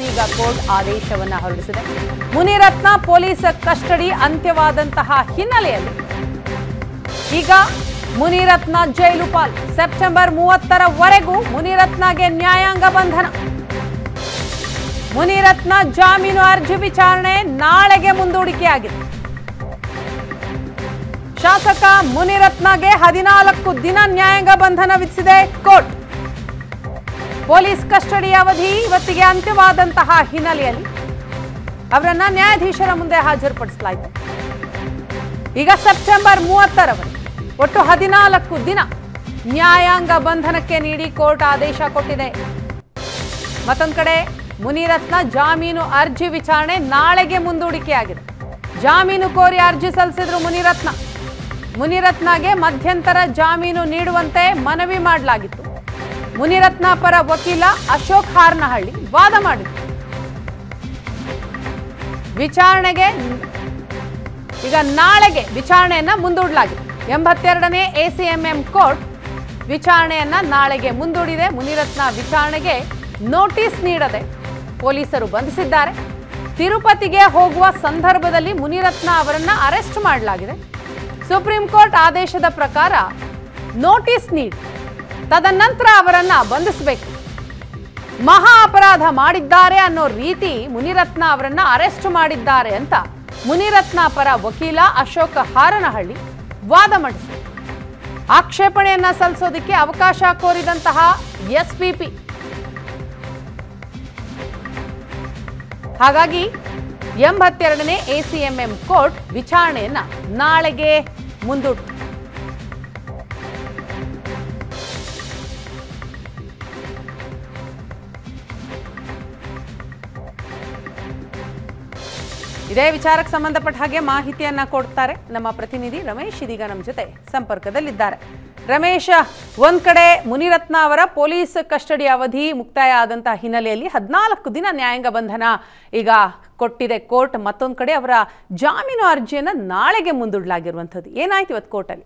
ಈಗ ಕೋರ್ಟ್ ಆದೇಶವನ್ನ ಹೊರಡಿಸಿದೆ ಮುನಿರತ್ನ ಪೊಲೀಸ್ ಕಸ್ಟಡಿ ಅಂತ್ಯವಾದಂತಹ ಹಿನ್ನೆಲೆಯಲ್ಲಿ ಈಗ ಮುನಿರತ್ನ ಜೈಲು ಪಾಲ್ ಸೆಪ್ಟೆಂಬರ್ ಮೂವತ್ತರವರೆಗೂ ಮುನಿರತ್ನಗೆ ನ್ಯಾಯಾಂಗ ಬಂಧನ ಮುನಿರತ್ನ ಜಾಮೀನು ಅರ್ಜಿ ವಿಚಾರಣೆ ನಾಳೆಗೆ ಮುಂದೂಡಿಕೆಯಾಗಿದೆ ಶಾಸಕ ಮುನಿರತ್ನಗೆ ಹದಿನಾಲ್ಕು ದಿನ ನ್ಯಾಯಾಂಗ ಬಂಧನ ವಿಧಿಸಿದೆ ಕೋರ್ಟ್ ಪೊಲೀಸ್ ಕಸ್ಟಡಿ ಅವಧಿ ಇವತ್ತಿಗೆ ಅಂತ್ಯವಾದಂತಹ ಹಿನ್ನೆಲೆಯಲ್ಲಿ ಅವರನ್ನ ನ್ಯಾಯಾಧೀಶರ ಮುಂದೆ ಹಾಜರುಪಡಿಸಲಾಯಿತು ಈಗ ಸೆಪ್ಟೆಂಬರ್ ಮೂವತ್ತರವರೆಗೆ ಒಟ್ಟು ಹದಿನಾಲ್ಕು ದಿನ ನ್ಯಾಯಾಂಗ ಬಂಧನಕ್ಕೆ ನೀಡಿ ಕೋರ್ಟ್ ಆದೇಶ ಕೊಟ್ಟಿದೆ ಮತ್ತೊಂದು ಕಡೆ ಮುನಿರತ್ನ ಜಾಮೀನು ಅರ್ಜಿ ವಿಚಾರಣೆ ನಾಳೆಗೆ ಮುಂದೂಡಿಕೆಯಾಗಿದೆ ಜಾಮೀನು ಕೋರಿ ಅರ್ಜಿ ಸಲ್ಲಿಸಿದ್ರು ಮುನಿರತ್ನ ಮುನಿರತ್ನಗೆ ಮಧ್ಯಂತರ ಜಾಮೀನು ನೀಡುವಂತೆ ಮನವಿ ಮಾಡಲಾಗಿತ್ತು ಮುನಿರತ್ನ ಪರ ವಕೀಲ ಅಶೋಕ್ ಹಾರ್ನಹಳ್ಳಿ ವಾದ ಮಾಡಿದ್ರು ವಿಚಾರಣೆಗೆ ಈಗ ನಾಳೆಗೆ ವಿಚಾರಣೆಯನ್ನ ಮುಂದೂಡಲಾಗಿದೆ ಎಂಬತ್ತೆರಡನೇ ಎಸಿಎಂಎಂ ಕೋರ್ಟ್ ವಿಚಾರಣೆಯನ್ನ ನಾಳೆಗೆ ಮುಂದೂಡಿದೆ ಮುನಿರತ್ನ ವಿಚಾರಣೆಗೆ ನೋಟಿಸ್ ನೀಡದೆ ಪೊಲೀಸರು ಬಂಧಿಸಿದ್ದಾರೆ ತಿರುಪತಿಗೆ ಹೋಗುವ ಸಂದರ್ಭದಲ್ಲಿ ಮುನಿರತ್ನ ಅವರನ್ನ ಅರೆಸ್ಟ್ ಮಾಡಲಾಗಿದೆ ಸುಪ್ರೀಂ ಕೋರ್ಟ್ ಆದೇಶದ ಪ್ರಕಾರ ನೋಟಿಸ್ ನೀಡಿ ತದನಂತರ ಅವರನ್ನ ಬಂಧಿಸಬೇಕು ಮಹಾ ಅಪರಾಧ ಮಾಡಿದ್ದಾರೆ ಅನ್ನೋ ರೀತಿ ಮುನಿರತ್ನ ಅವರನ್ನ ಅರೆಸ್ಟ್ ಮಾಡಿದ್ದಾರೆ ಅಂತ ಮುನಿರತ್ನ ಪರ ವಕೀಲ ಅಶೋಕ್ ಹಾರನಹಳ್ಳಿ ವಾದ ಮಂಡಿಸಿದರು ಆಕ್ಷೇಪಣೆಯನ್ನ ಸಲ್ಲಿಸೋದಕ್ಕೆ ಅವಕಾಶ ಕೋರಿದಂತಹ ಎಸ್ಪಿಪಿ ಹಾಗಾಗಿ ಎಂಬತ್ತೆರಡನೇ ಎಸಿಎಂಎಂ ಕೋರ್ಟ್ ವಿಚಾರಣೆಯನ್ನ ನಾಳೆಗೆ ಮುಂದೂಡಿತು ಇದೇ ವಿಚಾರಕ್ಕೆ ಸಂಬಂಧಪಟ್ಟ ಹಾಗೆ ಮಾಹಿತಿಯನ್ನ ಕೊಡ್ತಾರೆ ನಮ್ಮ ಪ್ರತಿನಿಧಿ ರಮೇಶ್ ಇದೀಗ ನಮ್ಮ ಜೊತೆ ಸಂಪರ್ಕದಲ್ಲಿದ್ದಾರೆ ರಮೇಶ್ ಒಂದ್ ಕಡೆ ಮುನಿರತ್ನ ಅವರ ಪೊಲೀಸ್ ಕಸ್ಟಡಿ ಅವಧಿ ಮುಕ್ತಾಯ ಆದಂತಹ ಹಿನ್ನೆಲೆಯಲ್ಲಿ ಹದಿನಾಲ್ಕು ದಿನ ನ್ಯಾಯಾಂಗ ಬಂಧನ ಈಗ ಕೊಟ್ಟಿದೆ ಕೋರ್ಟ್ ಮತ್ತೊಂದು ಕಡೆ ಅವರ ಜಾಮೀನು ಅರ್ಜಿಯನ್ನ ನಾಳೆಗೆ ಮುಂದೂಡಲಾಗಿರುವಂಥದ್ದು ಏನಾಯ್ತು ಇವತ್ತು ಕೋರ್ಟಲ್ಲಿ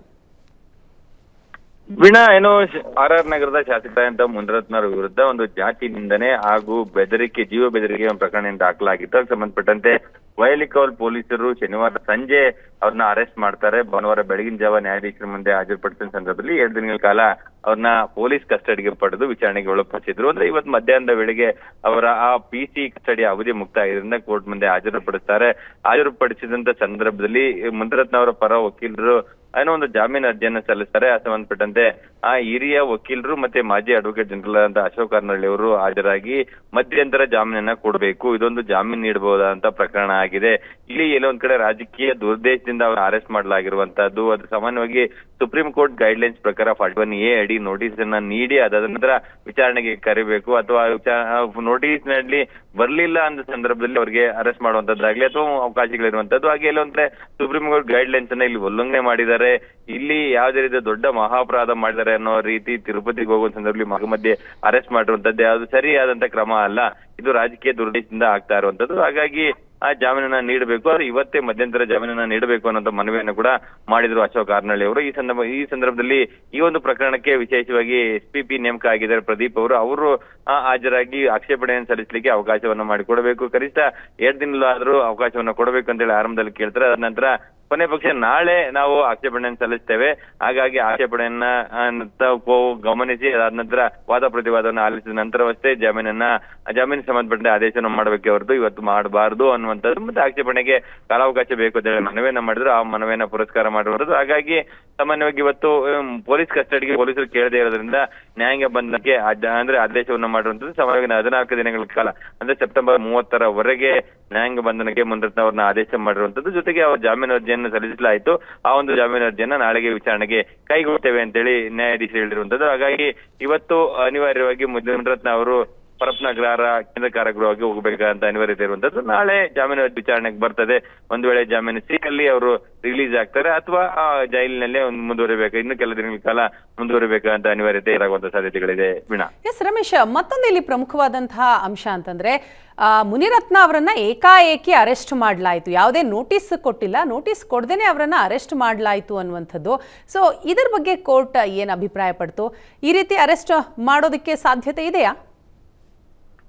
ವೀಣಾ ಏನು ಆರ್ ಆರ್ ನಗರದ ಶಾಸಕರಾದಂತ ಮುನಿರತ್ನರ ವಿರುದ್ಧ ಒಂದು ಜಾತಿ ನಿಂದನೆ ಹಾಗೂ ಬೆದರಿಕೆ ಜೀವ ಬೆದರಿಕೆ ಒಂದು ಪ್ರಕರಣ ದಾಖಲಾಗಿತ್ತು ಅದಕ್ಕೆ ಸಂಬಂಧಪಟ್ಟಂತೆ ವಯಲಿಕೌಲ್ ಪೊಲೀಸರು ಶನಿವಾರ ಸಂಜೆ ಅವ್ರನ್ನ ಅರೆಸ್ಟ್ ಮಾಡ್ತಾರೆ ಭಾನುವಾರ ಬೆಳಗಿನ ಜಾವ ನ್ಯಾಯಾಧೀಶರ ಮುಂದೆ ಹಾಜರುಪಡಿಸಿದ ಸಂದರ್ಭದಲ್ಲಿ ಎರಡು ದಿನಗಳ ಕಾಲ ಅವ್ರನ್ನ ಪೊಲೀಸ್ ಕಸ್ಟಡಿಗೆ ಪಡೆದು ವಿಚಾರಣೆಗೆ ಒಳಪಡಿಸಿದ್ರು ಅಂದ್ರೆ ಇವತ್ತು ಮಧ್ಯಾಹ್ನದ ವೇಳೆಗೆ ಅವರ ಆ ಪಿ ಸಿ ಕಸ್ಟಡಿ ಅವಧಿ ಮುಕ್ತಾಯದಿಂದ ಕೋರ್ಟ್ ಮುಂದೆ ಹಾಜರುಪಡಿಸ್ತಾರೆ ಹಾಜರುಪಡಿಸಿದಂತ ಸಂದರ್ಭದಲ್ಲಿ ಮುನಿರತ್ನ ಅವರ ಪರ ವಕೀಲರು ಏನೋ ಒಂದು ಜಾಮೀನು ಅರ್ಜಿಯನ್ನು ಸಲ್ಲಿಸ್ತಾರೆ ಆ ಸಂಬಂಧಪಟ್ಟಂತೆ ಆ ಹಿರಿಯ ವಕೀಲರು ಮತ್ತೆ ಮಾಜಿ ಅಡ್ವೊಕೇಟ್ ಜನರಲ್ ಅಂತ ಅಶೋಕ್ ಅರ್ನಳ್ಳಿ ಅವರು ಹಾಜರಾಗಿ ಮಧ್ಯಂತರ ಜಾಮೀನನ್ನ ಕೊಡಬೇಕು ಇದೊಂದು ಜಾಮೀನು ನೀಡಬಹುದಂತ ಪ್ರಕರಣ ಆಗಿದೆ ಇಲ್ಲಿ ಎಲ್ಲೋ ಒಂದ್ ಕಡೆ ರಾಜಕೀಯ ದುರ್ದೇಶದಿಂದ ಅವ್ರ ಅರೆಸ್ಟ್ ಮಾಡಲಾಗಿರುವಂತಹದ್ದು ಅದು ಸಾಮಾನ್ಯವಾಗಿ ಸುಪ್ರೀಂ ಕೋರ್ಟ್ ಗೈಡ್ ಲೈನ್ಸ್ ಪ್ರಕಾರ ಫಾರ್ಟಿ ಒನ್ ಎ ಅಡಿ ನೋಟಿಸ್ ಅನ್ನ ನೀಡಿ ಅದಾದ ನಂತರ ವಿಚಾರಣೆಗೆ ಕರಿಬೇಕು ಅಥವಾ ನೋಟಿಸ್ ನಲ್ಲಿ ಬರ್ಲಿಲ್ಲ ಅಂದ ಸಂದರ್ಭದಲ್ಲಿ ಅವರಿಗೆ ಅರೆಸ್ಟ್ ಮಾಡುವಂತದ್ದಾಗ್ಲಿ ಅಥವಾ ಅವಕಾಶಗಳಿರುವಂತದ್ದು ಹಾಗೆ ಎಲ್ಲ ಒಂದ್ ಕಡೆ ಸುಪ್ರೀಂ ಕೋರ್ಟ್ ಗೈಡ್ ಲೈನ್ಸ್ ಅನ್ನ ಇಲ್ಲಿ ಉಲ್ಲಂಘನೆ ಮಾಡಿದ್ದಾರೆ ಇಲ್ಲಿ ಯಾವುದೇ ರೀತಿಯ ದೊಡ್ಡ ಮಹಾಪರಾಧ ಮಾಡಿದ್ದಾರೆ ಅನ್ನೋ ರೀತಿ ತಿರುಪತಿಗೆ ಹೋಗುವ ಸಂದರ್ಭದಲ್ಲಿ ಮಗ ಮಧ್ಯೆ ಅರೆಸ್ಟ್ ಮಾಡಿರುವಂತದ್ದು ಯಾವುದು ಸರಿಯಾದಂತ ಕ್ರಮ ಅಲ್ಲ ಇದು ರಾಜಕೀಯ ದುರ್ದೇಶದಿಂದ ಆಗ್ತಾ ಇರುವಂತದ್ದು ಹಾಗಾಗಿ ಆ ಜಾಮೀನನ್ನ ನೀಡಬೇಕು ಅದು ಇವತ್ತೇ ಮಧ್ಯಂತರ ಜಾಮೀನನ್ನ ನೀಡಬೇಕು ಅನ್ನೋ ಮನವಿಯನ್ನು ಕೂಡ ಮಾಡಿದ್ರು ಅಶೋಕ್ ಆರ್ನಳ್ಳಿ ಅವರು ಈ ಸಂದರ್ಭ ಈ ಸಂದರ್ಭದಲ್ಲಿ ಈ ಒಂದು ಪ್ರಕರಣಕ್ಕೆ ವಿಶೇಷವಾಗಿ ಎಸ್ ಪಿ ಪಿ ನೇಮಕ ಆಗಿದ್ದಾರೆ ಪ್ರದೀಪ್ ಅವರು ಅವರು ಆ, ಹಾಜರಾಗಿ ಆಕ್ಷೇಪಣೆಯನ್ನು ಸಲ್ಲಿಸಲಿಕ್ಕೆ ಅವಕಾಶವನ್ನ ಮಾಡಿಕೊಡಬೇಕು ಕನಿಷ್ಠ ಎರಡ್ ದಿನಲಾದ್ರೂ ಅವಕಾಶವನ್ನ ಕೊಡಬೇಕು ಅಂತ ಹೇಳಿ ಆರಂಭದಲ್ಲಿ ಕೇಳ್ತಾರೆ ಅದ ನಂತರ ಕೊನೆ ಪಕ್ಷ ನಾಳೆ ನಾವು ಆಕ್ಷೇಪಣೆಯನ್ನು ಸಲ್ಲಿಸ್ತೇವೆ ಹಾಗಾಗಿ ಆಕ್ಷೇಪಣೆಯನ್ನ ಆ, ತಾವು ಗಮನಿಸಿ ಅದಾದ ನಂತರ ವಾದ ಪ್ರತಿವಾದವನ್ನು ಆಲಿಸಿದ ನಂತರವಷ್ಟೇ ಜಾಮೀನನ್ನ ಜಾಮೀನು ಸಂಬಂಧಪಟ್ಟ ಆದೇಶವನ್ನು ಮಾಡಬೇಕೆ ಹೊರತು ಇವತ್ತು ಮಾಡಬಾರದು ಅನ್ನುವಂಥದ್ದು ಮತ್ತೆ ಆಕ್ಷೇಪಣೆಗೆ ಕಾಲಾವಕಾಶ ಬೇಕು ಅಂತ ಹೇಳಿ ಮನವಿಯನ್ನ ಮಾಡಿದ್ರು ಆ ಮನವಿಯನ್ನ ಪುರಸ್ಕಾರ ಮಾಡಿರುವಂತದ್ದು ಹಾಗಾಗಿ ಸಾಮಾನ್ಯವಾಗಿ ಇವತ್ತು ಹ್ಮ್, ಪೊಲೀಸ್ ಕಸ್ಟಡಿಗೆ ಪೊಲೀಸರು ಕೇಳದೇ ಇರೋದ್ರಿಂದ ನ್ಯಾಯಾಂಗ ಬಂಧನಕ್ಕೆ ಆದ- ಅಂದ್ರೆ ಆದೇಶವನ್ನ ಮಾಡಿರುವಂತದ್ದು ಸಾಮಾನ್ಯವಾಗಿ ಹದಿನಾಲ್ಕು ದಿನಗಳ ಕಾಲ ಅಂದ್ರೆ ಸೆಪ್ಟೆಂಬರ್ ಮೂವತ್ತರವರೆಗೆ ನ್ಯಾಯಾಂಗ ಬಂಧನಕ್ಕೆ ಮುನಿರತ್ನ ಅವ್ರನ್ನ ಆದೇಶ ಮಾಡಿರುವಂತದ್ದು ಜೊತೆಗೆ ಅವ್ರ ಜಾಮೀನು ಅರ್ಜಿಯನ್ನು ಸಲ್ಲಿಸಲಾಯಿತು ಆ ಒಂದು ಜಾಮೀನು ಅರ್ಜಿಯನ್ನ ನಾಳೆಗೆ ವಿಚಾರಣೆಗೆ ಕೈಗೊಳ್ತೇವೆ ಅಂತೇಳಿ ನ್ಯಾಯಾಧೀಶ ಹೇಳಿರುವಂತದ್ದು ಹಾಗಾಗಿ ಇವತ್ತು ಅನಿವಾರ್ಯವಾಗಿ ಮುನಿರತ್ನ ಅವರು ಪರಪ್ನಗರ ಕೇಂದ್ರ ಕಾರಾಗೃಹಕ್ಕೆ ಹೋಗಬೇಕಂತ ಅನಿವಾರ್ಯತೆ ಇರುವಂತದ್ದು ನಾಳೆ ಜಾಮೀನು ವಿಚಾರಣೆಗೆ ಬರ್ತದೆ ಒಂದು ವೇಳೆ ಜಾಮೀನು ಸಿಕ್ಕಲ್ಲಿ ಅವರು ರಿಲೀಸ್ ಆಗ್ತಾರೆ ಅಥವಾ ಆ ಜೈಲಿನಲ್ಲೇ ಒಂದು ಮುಂದುವರಿಬೇಕು ಇನ್ನು ಕೆಲ ದಿನಗಳ ಕಾಲ ಮುಂದುವರಿಬೇಕಂತ ಅನಿವಾರ್ಯತೆ ಇರಾಗುವಂತ ಸಾಧ್ಯತೆಗಳಿದೆ ವೀಣಾ ಎಸ್ ರಮೇಶ್ ಮತ್ತೊಂದು ಇಲ್ಲಿ ಪ್ರಮುಖವಾದಂತಹ ಅಂಶ ಅಂತಂದ್ರೆ ಆ, ಮುನಿರತ್ನ ಅವರನ್ನ ಏಕಾಏಕಿ ಅರೆಸ್ಟ್ ಮಾಡಲಾಯಿತು ಯಾವುದೇ ನೋಟಿಸ್ ಕೊಟ್ಟಿಲ್ಲ ನೋಟಿಸ್ ಕೊಡದೇನೆ ಅವರನ್ನ ಅರೆಸ್ಟ್ ಮಾಡಲಾಯಿತು ಅನ್ನುವಂಥದ್ದು ಸೊ ಇದರ ಬಗ್ಗೆ ಕೋರ್ಟ್ ಏನು ಅಭಿಪ್ರಾಯ ಪಡ್ತು ಈ ರೀತಿ ಅರೆಸ್ಟ್ ಮಾಡೋದಕ್ಕೆ ಸಾಧ್ಯತೆ ಇದೆಯಾ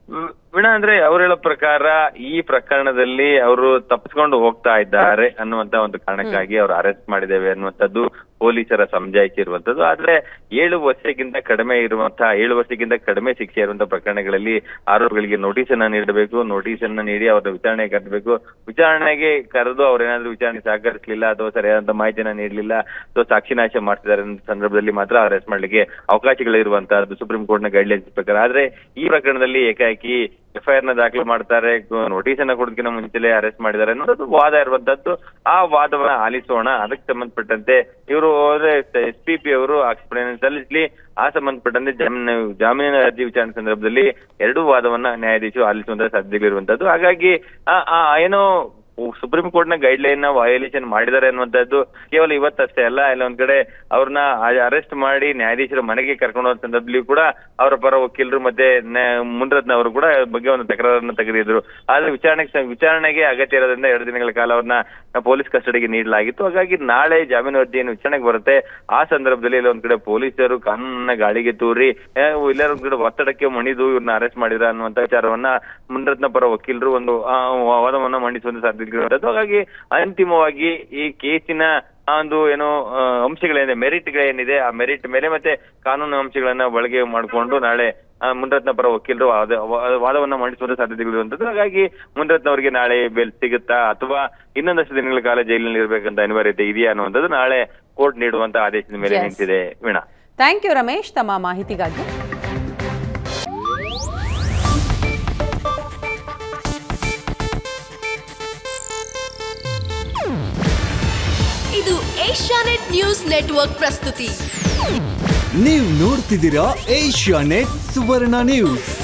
ಮ್, ವೀಣಾ ಅಂದ್ರೆ ಅವ್ರು ಹೇಳೋ ಪ್ರಕಾರ ಈ ಪ್ರಕರಣದಲ್ಲಿ ಅವರು ತಪ್ಪಿಸ್ಕೊಂಡು ಹೋಗ್ತಾ ಇದ್ದಾರೆ ಅನ್ನುವಂತ ಒಂದು ಕಾರಣಕ್ಕಾಗಿ ಅವ್ರು ಅರೆಸ್ಟ್ ಮಾಡಿದ್ದೇವೆ ಅನ್ನುವಂಥದ್ದು ಪೊಲೀಸರ ಸಮಜಾಯಿಷಿ ಇರುವಂತದ್ದು ಆದ್ರೆ ಏಳು ವರ್ಷಕ್ಕಿಂತ ಕಡಿಮೆ ಇರುವಂತಹ ಏಳು ವರ್ಷಕ್ಕಿಂತ ಕಡಿಮೆ ಶಿಕ್ಷೆ ಇರುವಂತಹ ಪ್ರಕರಣಗಳಲ್ಲಿ ಆರೋಪಿಗಳಿಗೆ ನೋಟಿಸ್ ಅನ್ನ ನೀಡಬೇಕು ನೋಟಿಸ್ ಅನ್ನ ನೀಡಿ ಅವರ ವಿಚಾರಣೆ ಕರೆದಬೇಕು ವಿಚಾರಣೆಗೆ ಕರೆದು ಅವ್ರೇನಾದ್ರೂ ವಿಚಾರಣೆ ಸಹಕರಿಸಲಿಲ್ಲ ಅಥವಾ ಸರಿಯಾದಂತ ಮಾಹಿತಿಯನ್ನ ನೀಡಲಿಲ್ಲ ಅಥವಾ ಸಾಕ್ಷಿನಾಶ ಮಾಡ್ತಿದ್ದಾರೆ ಅನ್ನೋ ಸಂದರ್ಭದಲ್ಲಿ ಮಾತ್ರ ಅರೆಸ್ಟ್ ಮಾಡ್ಲಿಕ್ಕೆ ಅವಕಾಶಗಳಿರುವಂತಹದ್ದು ಸುಪ್ರೀಂ ಕೋರ್ಟ್ ನ ಗೈಡ್ಲೈನ್ಸ್ ಪ್ರಕಾರ ಆದ್ರೆ ಈ ಪ್ರಕರಣದಲ್ಲಿ ಏಕಾಏಕಿ ಎಫ್ಐಆರ್ ನ ದಾಖಲು ಮಾಡ್ತಾರೆ ನೋಟಿಸ್ ಅನ್ನ ಕೊಡೋದಕ್ಕಿಂತ ಮುಂಚೆಲೆ ಅರೆಸ್ಟ್ ಮಾಡಿದ್ದಾರೆ ಅನ್ನೋದು ವಾದ ಇರುವಂತದ್ದು ಆ ವಾದವನ್ನ ಆಲಿಸೋಣ ಅದಕ್ಕೆ ಸಂಬಂಧಪಟ್ಟಂತೆ ಇವರು ಎಸ್ ಪಿ ಪಿ ಅವರು ಆಕ್ಷೇಪಣೆಯನ್ನು ಸಲ್ಲಿಸಲಿ ಆ ಸಂಬಂಧಪಟ್ಟಂತೆ ಜಾಮೀನು ಜಾಮೀನಿನ ಅರ್ಜಿ ವಿಚಾರಣೆ ಸಂದರ್ಭದಲ್ಲಿ ಎರಡೂ ವಾದವನ್ನ ನ್ಯಾಯಾಧೀಶರು ಆಲಿಸುವಂತ ಸಾಧ್ಯತೆಗಳಿರುವಂತದ್ದು ಹಾಗಾಗಿ ಆ ಆ ಏನೋ ಸುಪ್ರೀಂ ಕೋರ್ಟ್ ನ ಗೈಡ್ ಲೈನ್ ನ ವಯೋಲೇಷನ್ ಮಾಡಿದ್ದಾರೆ ಅನ್ನುವಂಥದ್ದು ಕೇವಲ ಇವತ್ತಷ್ಟೇ ಅಲ್ಲ ಎಲ್ಲ ಒಂದ್ ಕಡೆ ಅವ್ರನ್ನ ಅರೆಸ್ಟ್ ಮಾಡಿ ನ್ಯಾಯಾಧೀಶರ ಮನೆಗೆ ಕರ್ಕೊಂಡು ಹೋದ ಸಂದರ್ಭದಲ್ಲಿ ಕೂಡ ಅವರ ಪರ ವಕೀಲರು ಮತ್ತೆ ಮುಂದ್ರತ್ನ ಅವರು ಕೂಡ ಬಗ್ಗೆ ಒಂದು ತಕರಾರನ್ನ ತೆಗೆದಿದ್ರು ಆದ್ರೆ ವಿಚಾರಣೆಗೆ ವಿಚಾರಣೆಗೆ ಅಗತ್ಯ ಇರೋದ್ರಿಂದ ಎರಡು ದಿನಗಳ ಕಾಲ ಅವ್ರನ್ನ ಪೊಲೀಸ್ ಕಸ್ಟಡಿಗೆ ನೀಡಲಾಗಿತ್ತು ಹಾಗಾಗಿ ನಾಳೆ ಜಾಮೀನು ಅರ್ಜಿಯನ್ನು ವಿಚಾರಣೆಗೆ ಬರುತ್ತೆ ಆ ಸಂದರ್ಭದಲ್ಲಿ ಇಲ್ಲ ಒಂದ್ ಕಡೆ ಪೊಲೀಸರು ಕಾನೂನನ್ನ ಗಾಳಿಗೆ ತೂರಿ ಆ, ಇಲ್ಲಾರ ಒಂದ್ ಕಡೆ ಒತ್ತಡಕ್ಕೆ ಮಣಿದು ಇವ್ರನ್ನ ಅರೆಸ್ಟ್ ಮಾಡಿದ್ರ ಅನ್ನುವಂತ ವಿಚಾರವನ್ನ ಮುನ್ರತ್ನ ಪರ ವಕೀಲರು ಒಂದು ಆ, ವಾದವನ್ನ ಮಂಡಿಸುವಂತ ಸಾಧ್ಯತೆ ಇರುವಂತದ್ದು ಹಾಗಾಗಿ ಅಂತಿಮವಾಗಿ ಈ ಕೇಸಿನ ಆ ಒಂದು ಏನು ಆ, ಅಂಶಗಳೇನಿದೆ ಮೆರಿಟ್ಗಳೇನಿದೆ ಆ ಮೆರಿಟ್ ಮೇಲೆ ಮತ್ತೆ ಕಾನೂನು ಅಂಶಗಳನ್ನ ಬಳಕೆ ಮಾಡಿಕೊಂಡು ನಾಳೆ ಆ, ಮುನ್ರತ್ನ ಪರ ವಕೀಲರು ವಾದ- ವಾ- ವಾದವನ್ನ ಮಂಡಿಸುವಂತ ಸಾಧ್ಯತೆಗಳಿರುವಂತದ್ದು ಹಾಗಾಗಿ ಮುನ್ರತ್ನ ಅವರಿಗೆ ನಾಳೆ ಬೇಲ್ ಸಿಗುತ್ತಾ ಅಥವಾ ಇನ್ನೊಂದಷ್ಟು ದಿನಗಳ ಕಾಲ ಜೈಲಿನಲ್ಲಿ ಇರಬೇಕಂತ ಅನಿವಾರ್ಯತೆ ಇದೆಯಾ ಅನ್ನುವಂಥದ್ದು ನಾಳೆ ಕೋರ್ಟ್ ನೀಡುವಂತ ಆದೇಶದ ಮೇಲೆ Yes. ನಿಂತಿದೆ ವೀಣಾ ಥ್ಯಾಂಕ್ ಯು ರಮೇಶ್ ತಮ್ಮ ಮಾಹಿತಿಗಾಗಿ ಇದು ಏಷ್ಯಾನೆಟ್ ನ್ಯೂಸ್ ನೆಟ್ವರ್ಕ್ ಪ್ರಸ್ತುತಿ ನೀವು ನೋಡ್ತಿದ್ದೀರಾ ಏಷ್ಯಾ ನೆಟ್ ಸುವರ್ಣ ನ್ಯೂಸ್